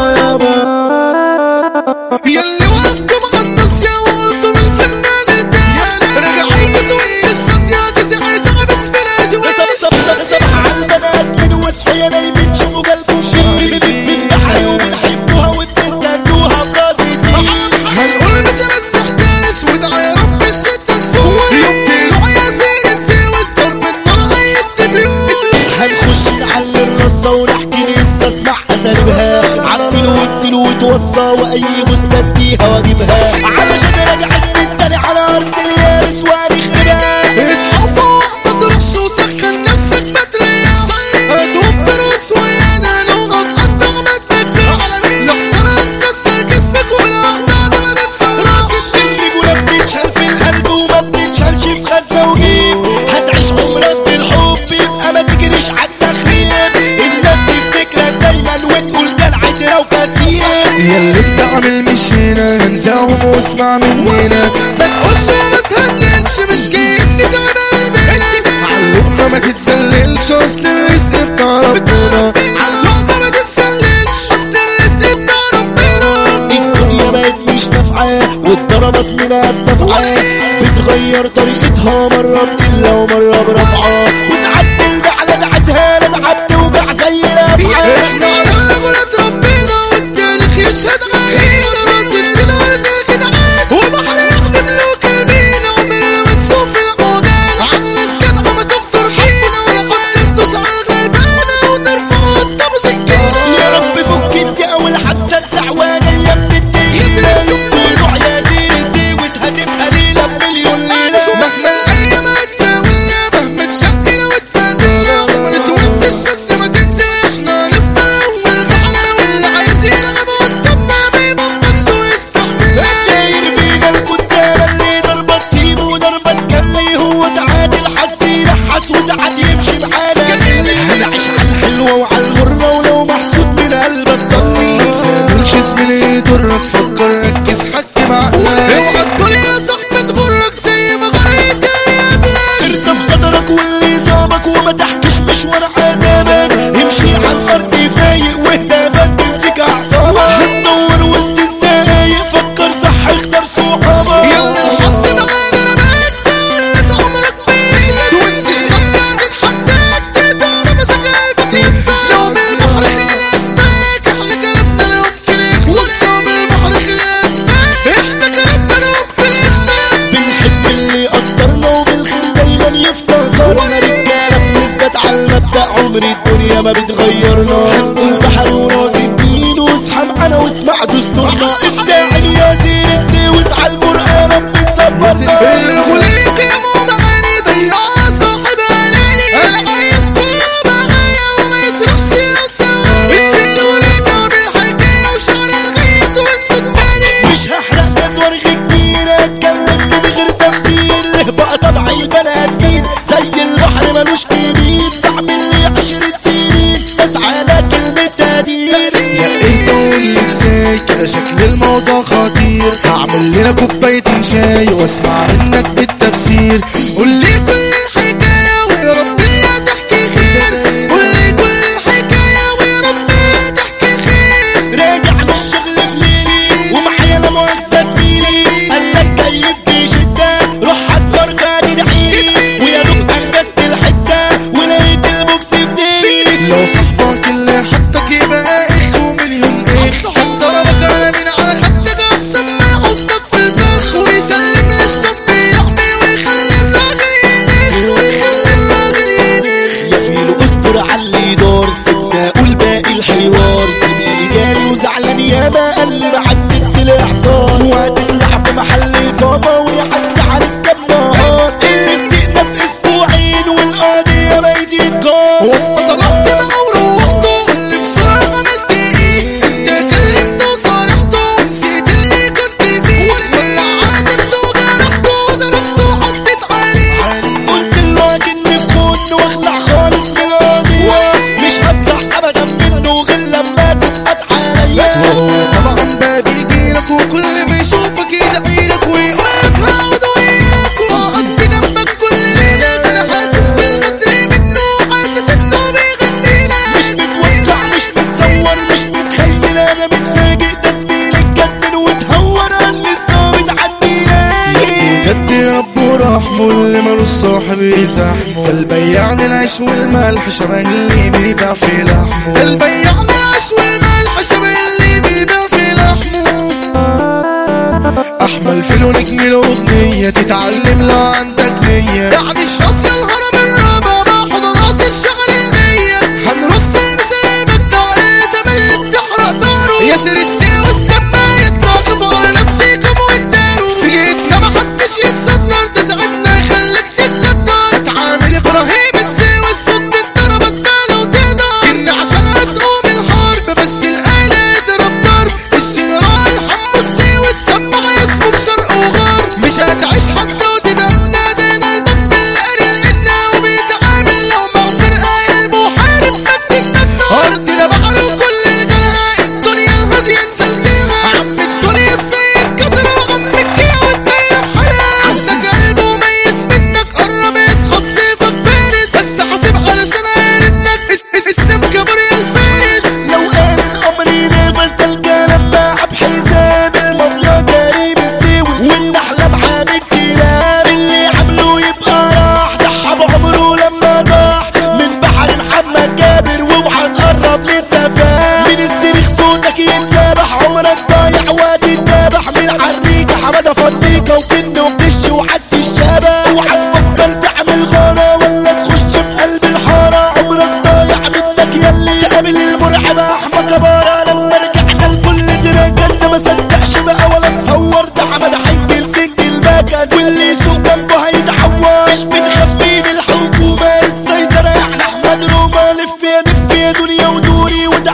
يابا يلي وقفتوا مقدس يا وقفتوا من الفنان التاني راجعين بتونس الشط يا تسعي صعب اسم صب صب صبح عالبنات من وصحوا يا نايمين شوفوا قلبكم شيء بنحيوا وبنحبوها وبنستنوها في راسي هنقول بس بس احتاس ودعا يا رب الشتة تفوق يوم طلوع يا زين السويس ضرب النار غيبت بيوت هنخش نعلي الرصة ونحكي لسه اسمع اساليبها عبي ودي وتوصى واي جثة اديها واجيبها علشان راجعين من تاني على ارض اليابس وهنخربها اصحى فوق ما تروحش وسخن نفسك ما تريحش هتقوم ترقص ويانا لو غلطت ما تبكيش لحسن هتكسر جسمك والاعضاء ما تتصرفش الرجولة بتتشال في القلب وما بتتشالش في خزنة وجيب هتعيش عمرك بالحب يبقى ما تجريش على التخريب الناس تفتكرك دايما وتقول كان عترة وكاسية ياللي انت عامل مش هنا هنساهم واسمع مننا ما تقولش ما تهننش مش جايين نتعب قلبنا علمنا ما تتسللش اصل الرزق بتاع ربنا عاللقمة ما تتسللش اصل الرزق بتاع ربنا الدنيا بقت مش نافعة واتضربت منها الدفعة بتغير طريقتها مرة بقلة ومرة برفعة وساعات ترجع لدعتها لدعت توجع زي الافعى احنا على رجولة ربنا والتاريخ يشهد علينا راس الدين ارض الجدعان وبحر يخدم له كمين عمرنا ما نسوق في العودان عن ناس جدعة ما تخطر فينا ولا خد تدوس على الغلبانة وترفع قدام سكينة يا رب فك انت اول حبسة الدعوة جاية من الدين يسر السوق. طلوع يا زير الزيوس هتبقى ليلة بمليون ليلة مهما الايام هتساوينا مهما تشقنا وتبادلنا ما نتونس الشمس ما تنزل احنا نفضل والبحر واللي عايز يلعب قدامنا ما يبقاش ويستحملنا داير بينا الكتاب اللي ضربة تسيبه وضربة تكلي هو ساعات الحس يلحس وساعات يمشي معانا هنعيش على الحلوة وعلى المرة ولو محسود من قلبك صلي تساملش زميلي يضرك فكر ركز حكم عقلك اوعى الدنيا صاحبة تغرك زي ما غريت يا بلاش ارضى بقدرك واللي صابك وما تحكيش مشوار عذابك امشي على الارض فايق واهدى فتمسك اعصابك هتدور وسط الزقايق فكر صح اختار صحابك يلا الحظ معانا انا بقيت عمرك بينا تونس الشخص هتتحداك تقدر مسكها فتنفع لو من البحر الاسماك احنا كلامنا لا يمكن يخلص لو من البحر الاسماك احنا كلامنا لا يمكن يخلص بنحب اللي قدرنا وبالخير دايما يفتكرنا رجاله بنثبت على المبدا عمر الدنيا ما بتغيرنا هنقول بحر وراس الدين واصحى معانا واسمع دستورنا الساعد يا زين السويس على الفرقه رب تظبطنا الغليق يا موضة عيني ضيع صاحب عيني انا عايز كله معايا وما يسرحش لو سواني السل وليمة بالحكاية وشعر الغيط والسكاني مش هحرق تزورغ كبير اتكلم من غير تفكير له بقى طبع البني ادمين زي البحر ملوش كبير صعب اللي عشرة سنين بس على كلمة تقدير يا ايه تقول لي ازاي كده شكل الموضوع خطير هعمل لنا كوباية شاي واسمع منك بالتفسير قول لي كل الحكاية ويا رب لا تحكي خير قول لي كل الحكاية ويا رب لا تحكي خير راجع من الشغل في ليلي ومعايا لا مؤاخذة زميلي قال لك جايب بشدة روح هتفرجاني دعيلي ويا دوب انجزت الحتة ولقيت البوكس في ديلي لو صاحبك اللي حطك يبقى اخ ومليون اخ حط ضربك على من على خدك احسن ما يحطك في الفخ ويسلم الاسطب يحمي ويخلي الراجل ينخ ويخلي الراجل ينخ يا فيلو اصبر على اللي دار سيبنا قول باقي الحوار زميلي جالي وزعلان ياما قال لي بعدت الاحصان وهتطلع بمحل اقامه ويعدي على الجبار الاستئناف اسبوعين والقضيه بقت يتقام وما طلبت معاه وروحته اللي بسرعة عملت ايه انت كلمته وصارحته نسيت اللي كنت فيه ولا عاتبته وجرحته ضربته حطيت عليه قلت له اكني في خن واخلع خالص من القضيه مش هطلع ابدا منه غير لما تسقط عليا هو طبعا لحمه اللي مالوش صاحب يزحمه البياع العيش والملح شبه اللي بيبيع في لحمه البياع العيش والملح شبه اللي بيبيع في لحمه احمل فيلو نجم الاغنية تتعلم لو عندك نية يعني الشاص يا الهرم الرابع باخد راس الشعر الغية هنرص مسايب الدعاء تملي بتحرق ناره ياسر الساوس لما يطلع كفار نفسيكم والدارو سيدنا محدش يتصدر ده ساعتنا يخليك تتقدر اتعامل ابراهيم الساوس صد الضربة تبان وتقدر ان عشان هتقوم الحرب بس الآلة يضرب ضرب الجنرال حمو الساوس سمع اسمه بشرق وغرب مش هتعيش حتى وتدهنا دينا الباب بالقرية لقينا وبيتعامل لو مع فرقة المحارب مجد أرضنا بحر وكل رجالها الدنيا الهادية نسلسلها عم الدنيا السيد كسر وعم الكيا والدايرة بحالها عندك قلب وميت منك قرب يسحب سيفك فارس بس حاسب علشان عارفك اس اس اسلام كبر يا الفارس لو قال الامر ينافس ده الكلام باع بحساب المافيا كريم السويس والنحله بعام الكلاب اللي عمله يبقى راح ضحى بعمره لما ضاح من بحر محمد جابر واوعى تقرب لسه فاح من الصريخ صوتك يتذبح عمرك ضايع وتتذبح من عريكة حمادة فضيكة وكن وبتش وعدي الشباب اوعى تفكر تعمل غارة ولا تخش في قلب الحارة عمرك ضايع منك يلي تقابل المرعب احمى كبارة لما رجعنا الكل تراجعنا ما صدقش بقى ولا تصور ده حمادة حنج الكينج المكن واللي يسوق جنبه هيتعور مش بنخاف من الحكومة السيطرة يعني احمد روما لف يا دف يا دنيا ودوري وده